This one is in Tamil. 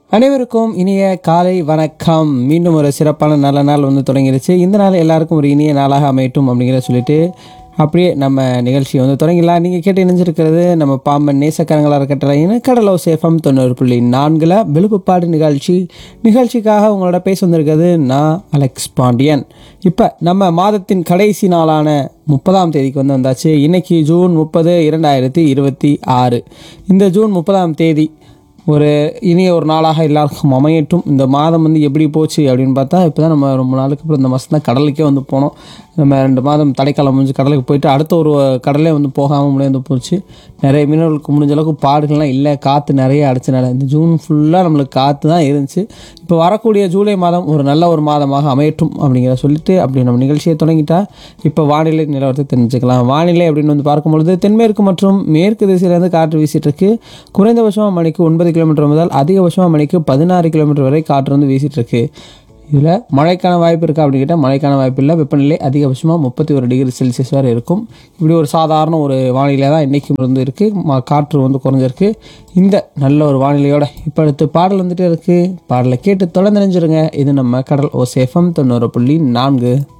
அனைவருக்கும் இனிய காலை வணக்கம் மீண்டும் ஒரு சிறப்பான நல்ல நாள் வந்து தொடங்கிருச்சு இந்த நாள் எல்லாருக்கும் ஒரு இனிய நாளாக அமையட்டும் அப்படிங்கிற சொல்லிட்டு அப்படியே நம்ம நிகழ்ச்சியை வந்து தொடங்கிடலாம் நீங்கள் கேட்டு இணைஞ்சிருக்கிறது நம்ம பாம்பன் நேசக்கரங்களாக இருக்கட்டலைன்னு கடலோ சேஃபம் தொண்ணூறு புள்ளி நான்கில் விழுப்புப்பாடு நிகழ்ச்சி நிகழ்ச்சிக்காக உங்களோட பேச வந்திருக்கிறது நான் அலெக்ஸ் பாண்டியன் இப்போ நம்ம மாதத்தின் கடைசி நாளான முப்பதாம் தேதிக்கு வந்து வந்தாச்சு இன்னைக்கு ஜூன் முப்பது இரண்டாயிரத்தி இருபத்தி ஆறு இந்த ஜூன் முப்பதாம் தேதி ஒரு இனிய ஒரு நாளாக எல்லாருக்கும் அமையட்டும் இந்த மாதம் வந்து எப்படி போச்சு அப்படின்னு பார்த்தா இப்போ தான் நம்ம ரொம்ப நாளுக்கு அப்புறம் இந்த மாதம் தான் கடலுக்கே வந்து போனோம் நம்ம ரெண்டு மாதம் தடைக்காலம் முடிஞ்சு கடலுக்கு போயிட்டு அடுத்த ஒரு கடலே வந்து போகாமல் முடியாது வந்து போச்சு நிறைய மீனவர்களுக்கு முடிஞ்ச அளவுக்கு பாடுகள்லாம் இல்லை காற்று நிறைய அடிச்சனால இந்த ஜூன் ஃபுல்லாக நம்மளுக்கு காற்று தான் இருந்துச்சு இப்போ வரக்கூடிய ஜூலை மாதம் ஒரு நல்ல ஒரு மாதமாக அமையட்டும் அப்படிங்கிற சொல்லிட்டு அப்படி நம்ம நிகழ்ச்சியை தொடங்கிட்டா இப்போ வானிலை நிலவரத்தை தெரிஞ்சுக்கலாம் வானிலை அப்படின்னு வந்து பார்க்கும்பொழுது தென்மேற்கு மற்றும் மேற்கு திசையிலேருந்து காற்று வீசிட்டு இருக்கு குறைந்தபட்சமாக மணிக்கு ஒன்பது கிலோமீட்டர் முதல் அதிகபட்சமாக மணிக்கு பதினாறு கிலோமீட்டர் வரை காற்று வந்து வீசிட்டு இருக்கு இதில் மழைக்கான வாய்ப்பு இருக்கா அப்படின்னு கேட்டால் மழைக்கான வாய்ப்பு இல்லை வெப்பநிலை அதிகபட்சமாக முப்பத்தி ஒரு டிகிரி செல்சியஸ் வரை இருக்கும் இப்படி ஒரு சாதாரண ஒரு வானிலை தான் இன்றைக்கும் இருந்து இருக்குது ம- காற்று வந்து குறைஞ்சிருக்கு இந்த நல்ல ஒரு வானிலையோட இப்போ அடுத்து பாடல் வந்துட்டு இருக்குது பாடலை கேட்டு தொடர்ந்து நினைஞ்சிருங்க இது நம்ம கடல் ஓ சேஃபம் தொண்ணூறு புள்ளி நான்கு